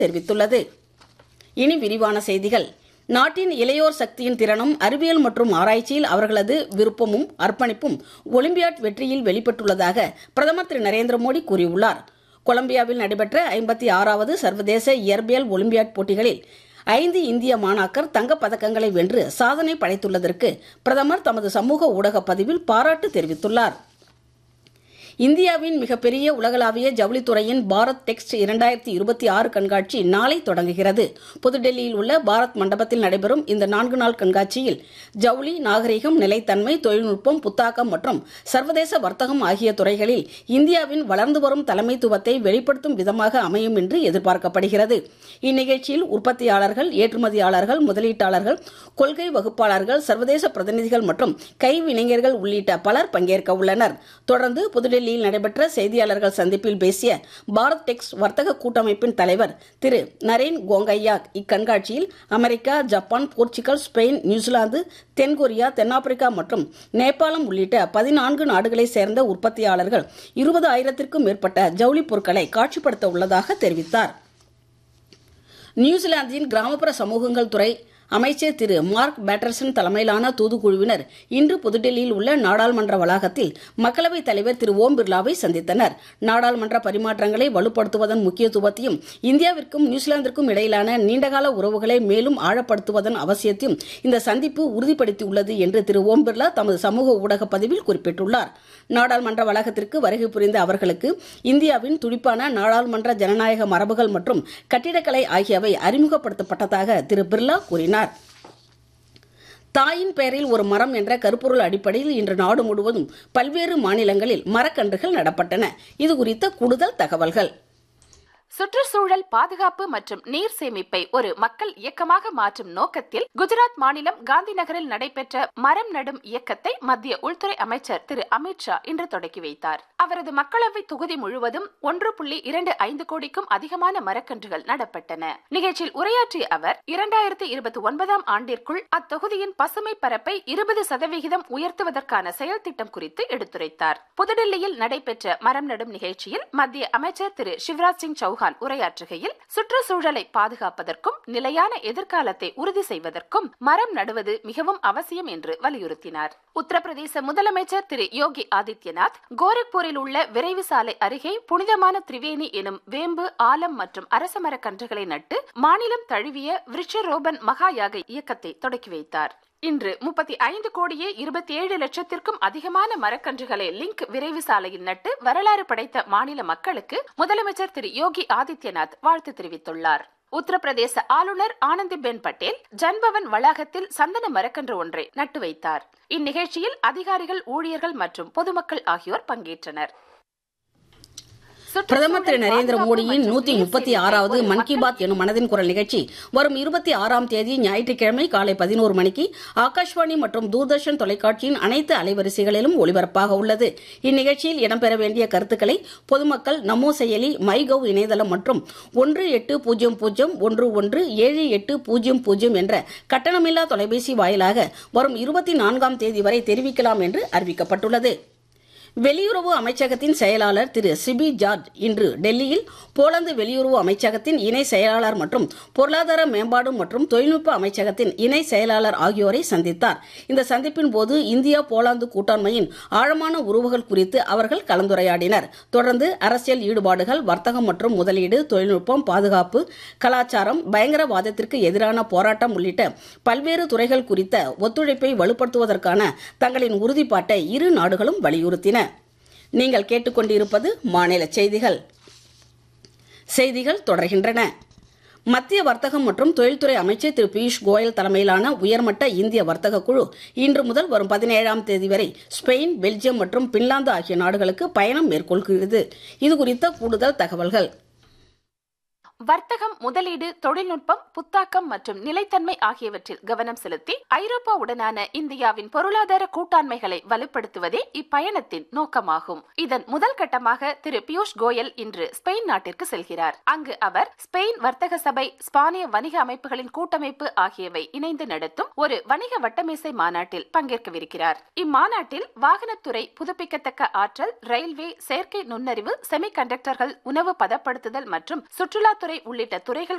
தெரிவித்துள்ளது இனி விரிவான செய்திகள் நாட்டின் இளையோர் சக்தியின் திறனும் அறிவியல் மற்றும் ஆராய்ச்சியில் அவர்களது விருப்பமும் அர்ப்பணிப்பும் ஒலிம்பியாட் வெற்றியில் வெளிப்பட்டுள்ளதாக பிரதமர் திரு நரேந்திர மோடி கூறியுள்ளார் கொலம்பியாவில் நடைபெற்ற ஐம்பத்தி ஆறாவது சர்வதேச இயற்பியல் ஒலிம்பியாட் போட்டிகளில் ஐந்து இந்திய மாணாக்கர் தங்கப் பதக்கங்களை வென்று சாதனை படைத்துள்ளதற்கு பிரதமர் தமது சமூக ஊடக பதிவில் பாராட்டு தெரிவித்துள்ளார் இந்தியாவின் மிகப்பெரிய உலகளாவிய ஜவுளித்துறையின் பாரத் டெக்ஸ்ட் இரண்டாயிரத்தி இருபத்தி ஆறு கண்காட்சி நாளை தொடங்குகிறது புதுடெல்லியில் உள்ள பாரத் மண்டபத்தில் நடைபெறும் இந்த நான்கு நாள் கண்காட்சியில் ஜவுளி நாகரிகம் நிலைத்தன்மை தொழில்நுட்பம் புத்தாக்கம் மற்றும் சர்வதேச வர்த்தகம் ஆகிய துறைகளில் இந்தியாவின் வளர்ந்து வரும் தலைமைத்துவத்தை வெளிப்படுத்தும் விதமாக அமையும் என்று எதிர்பார்க்கப்படுகிறது இந்நிகழ்ச்சியில் உற்பத்தியாளர்கள் ஏற்றுமதியாளர்கள் முதலீட்டாளர்கள் கொள்கை வகுப்பாளர்கள் சர்வதேச பிரதிநிதிகள் மற்றும் கைவினைஞர்கள் உள்ளிட்ட பலர் பங்கேற்க உள்ளனர் தொடர்ந்து புதுடெல்லியில் நடைபெற்ற செய்தியாளர்கள் சந்திப்பில் பேசிய பாரத் டெக்ஸ் வர்த்தக கூட்டமைப்பின் தலைவர் திரு நரேன் கோங்கையா இக்கண்காட்சியில் America Japan Portugal Spain New Zealand தென்கொரியா தென்னாப்பிரிக்கா மற்றும் நேபாளம் உள்ளிட்ட பதினான்கு நாடுகளைச் சேர்ந்த உற்பத்தியாளர்கள் இருபது ஆயிரத்திற்கும் மேற்பட்ட ஜவுளி பொருட்களை காட்சிப்படுத்த உள்ளதாக தெரிவித்தார் நியூசிலாந்தின் கிராமப்புற சமூகங்கள் துறை அமைச்சர் திரு மார்க் பேட்டர்சன் தலைமையிலான தூதுக்குழுவினர் இன்று புதுடெல்லியில் உள்ள நாடாளுமன்ற வளாகத்தில் மக்களவைத் தலைவர் திரு ஓம் பிர்லாவை சந்தித்தனர் நாடாளுமன்ற பரிமாற்றங்களை வலுப்படுத்துவதன் முக்கியத்துவத்தையும் இந்தியாவிற்கும் நியூசிலாந்திற்கும் இடையிலான நீண்டகால உறவுகளை மேலும் ஆழப்படுத்துவதன் அவசியத்தையும் இந்த சந்திப்பு உறுதிப்படுத்தியுள்ளது என்று திரு ஓம் பிர்லா தமது சமூக ஊடக பதிவில் குறிப்பிட்டுள்ளார் நாடாளுமன்ற வளாகத்திற்கு வருகை புரிந்த அவர்களுக்கு இந்தியாவின் துடிப்பான நாடாளுமன்ற ஜனநாயக மரபுகள் மற்றும் கட்டிடக்கலை ஆகியவை அறிமுகப்படுத்தப்பட்டதாக திரு பிர்லா கூறினார் தாயின் பெயரில் ஒரு மரம் என்ற கருப்பொருள் அடிப்படையில் இன்று நாடு முழுவதும் பல்வேறு மாநிலங்களில் மரக்கன்றுகள் நடப்பட்டன இது குறித்த கூடுதல் தகவல்கள் சுற்றுச்சூழல் பாதுகாப்பு மற்றும் நீர் சேமிப்பை ஒரு மக்கள் இயக்கமாக மாற்றும் நோக்கத்தில் குஜராத் மாநிலம் காந்தி நகரில் நடைபெற்ற மரம் நடும் இயக்கத்தை மத்திய உள்துறை அமைச்சர் திரு அமித்ஷா இன்று தொடங்கி வைத்தார் அவரது மக்களவை தொகுதி முழுவதும் ஒன்று புள்ளி இரண்டு ஐந்து கோடிக்கும் அதிகமான மரக்கன்றுகள் நடப்பட்டன நிகழ்ச்சியில் உரையாற்றிய அவர் இரண்டாயிரத்தி இருபத்தி ஒன்பதாம் ஆண்டிற்குள் அத்தொகுதியின் பசுமை பரப்பை இருபது சதவிகிதம் உயர்த்துவதற்கான செயல் திட்டம் குறித்து எடுத்துரைத்தார் புதுடெல்லியில் நடைபெற்ற மரம் நடும் நிகழ்ச்சியில் மத்திய அமைச்சர் திரு சிவராஜ் சிங் சௌஹான் சௌஹான் உரையாற்றுகையில் சுற்றுச்சூழலை பாதுகாப்பதற்கும் நிலையான எதிர்காலத்தை உறுதி செய்வதற்கும் மரம் நடுவது மிகவும் அவசியம் என்று வலியுறுத்தினார் உத்தரப்பிரதேச முதலமைச்சர் திரு யோகி ஆதித்யநாத் கோரக்பூரில் உள்ள விரைவு சாலை அருகே புனிதமான திரிவேணி எனும் வேம்பு ஆலம் மற்றும் அரச மரக்கன்றுகளை நட்டு மாநிலம் தழுவிய விருட்சரோபன் மகாயாக இயக்கத்தை தொடக்கி வைத்தார் இன்று முப்பத்தி ஐந்து கோடியே இருபத்தி ஏழு லட்சத்திற்கும் அதிகமான மரக்கன்றுகளை லிங்க் விரைவு சாலையில் நட்டு வரலாறு படைத்த மாநில மக்களுக்கு முதலமைச்சர் திரு யோகி ஆதித்யநாத் வாழ்த்து தெரிவித்துள்ளார் உத்தரப்பிரதேச ஆளுநர் ஆனந்திபென் பட்டேல் ஜன்பவன் வளாகத்தில் சந்தன மரக்கன்று ஒன்றை நட்டு வைத்தார் இந்நிகழ்ச்சியில் அதிகாரிகள் ஊழியர்கள் மற்றும் பொதுமக்கள் ஆகியோர் பங்கேற்றனர் பிரதமர் திரு நரேந்திர மோடியின் நூத்தி முப்பத்தி ஆறாவது மன் கி பாத் எனும் மனதின் குரல் நிகழ்ச்சி வரும் இருபத்தி ஆறாம் தேதி ஞாயிற்றுக்கிழமை காலை பதினோரு மணிக்கு ஆகாஷ்வாணி மற்றும் தூர்தர்ஷன் தொலைக்காட்சியின் அனைத்து அலைவரிசைகளிலும் ஒலிபரப்பாக உள்ளது இந்நிகழ்ச்சியில் இடம்பெற வேண்டிய கருத்துக்களை பொதுமக்கள் நமோ செயலி மை கவ் இணையதளம் மற்றும் ஒன்று எட்டு பூஜ்ஜியம் பூஜ்ஜியம் ஒன்று ஒன்று ஏழு எட்டு பூஜ்ஜியம் பூஜ்ஜியம் என்ற கட்டணமில்லா தொலைபேசி வாயிலாக வரும் இருபத்தி நான்காம் தேதி வரை தெரிவிக்கலாம் என்று அறிவிக்கப்பட்டுள்ளது வெளியுறவு அமைச்சகத்தின் செயலாளர் திரு சிபி ஜார்ஜ் இன்று டெல்லியில் போலந்து வெளியுறவு அமைச்சகத்தின் இணை செயலாளர் மற்றும் பொருளாதார மேம்பாடு மற்றும் தொழில்நுட்ப அமைச்சகத்தின் இணை செயலாளர் ஆகியோரை சந்தித்தார் இந்த சந்திப்பின் போது இந்தியா போலாந்து கூட்டாண்மையின் ஆழமான உறவுகள் குறித்து அவர்கள் கலந்துரையாடினர் தொடர்ந்து அரசியல் ஈடுபாடுகள் வர்த்தகம் மற்றும் முதலீடு தொழில்நுட்பம் பாதுகாப்பு கலாச்சாரம் பயங்கரவாதத்திற்கு எதிரான போராட்டம் உள்ளிட்ட பல்வேறு துறைகள் குறித்த ஒத்துழைப்பை வலுப்படுத்துவதற்கான தங்களின் உறுதிப்பாட்டை இரு நாடுகளும் வலியுறுத்தின நீங்கள் கேட்டுக்கொண்டிருப்பது மாநில செய்திகள் செய்திகள் தொடர்கின்றன மத்திய வர்த்தகம் மற்றும் தொழில்துறை அமைச்சர் திரு பியூஷ் கோயல் தலைமையிலான உயர்மட்ட இந்திய வர்த்தக குழு இன்று முதல் வரும் பதினேழாம் தேதி வரை ஸ்பெயின் பெல்ஜியம் மற்றும் பின்லாந்து ஆகிய நாடுகளுக்கு பயணம் மேற்கொள்கிறது இதுகுறித்த கூடுதல் தகவல்கள் வர்த்தகம் முதலீடு தொழில்நுட்பம் புத்தாக்கம் மற்றும் நிலைத்தன்மை ஆகியவற்றில் கவனம் செலுத்தி ஐரோப்பாவுடனான இந்தியாவின் பொருளாதார கூட்டாண்மைகளை வலுப்படுத்துவதே இப்பயணத்தின் நோக்கமாகும் இதன் முதல் கட்டமாக திரு பியூஷ் கோயல் இன்று ஸ்பெயின் நாட்டிற்கு செல்கிறார் அங்கு அவர் ஸ்பெயின் வர்த்தக சபை ஸ்பானிய வணிக அமைப்புகளின் கூட்டமைப்பு ஆகியவை இணைந்து நடத்தும் ஒரு வணிக வட்டமேசை மாநாட்டில் பங்கேற்கவிருக்கிறார் இம்மாநாட்டில் வாகனத்துறை புதுப்பிக்கத்தக்க ஆற்றல் ரயில்வே செயற்கை நுண்ணறிவு செமி கண்டக்டர்கள் உணவு பதப்படுத்துதல் மற்றும் சுற்றுலாத்துறை துறை உள்ளிட்ட துறைகள்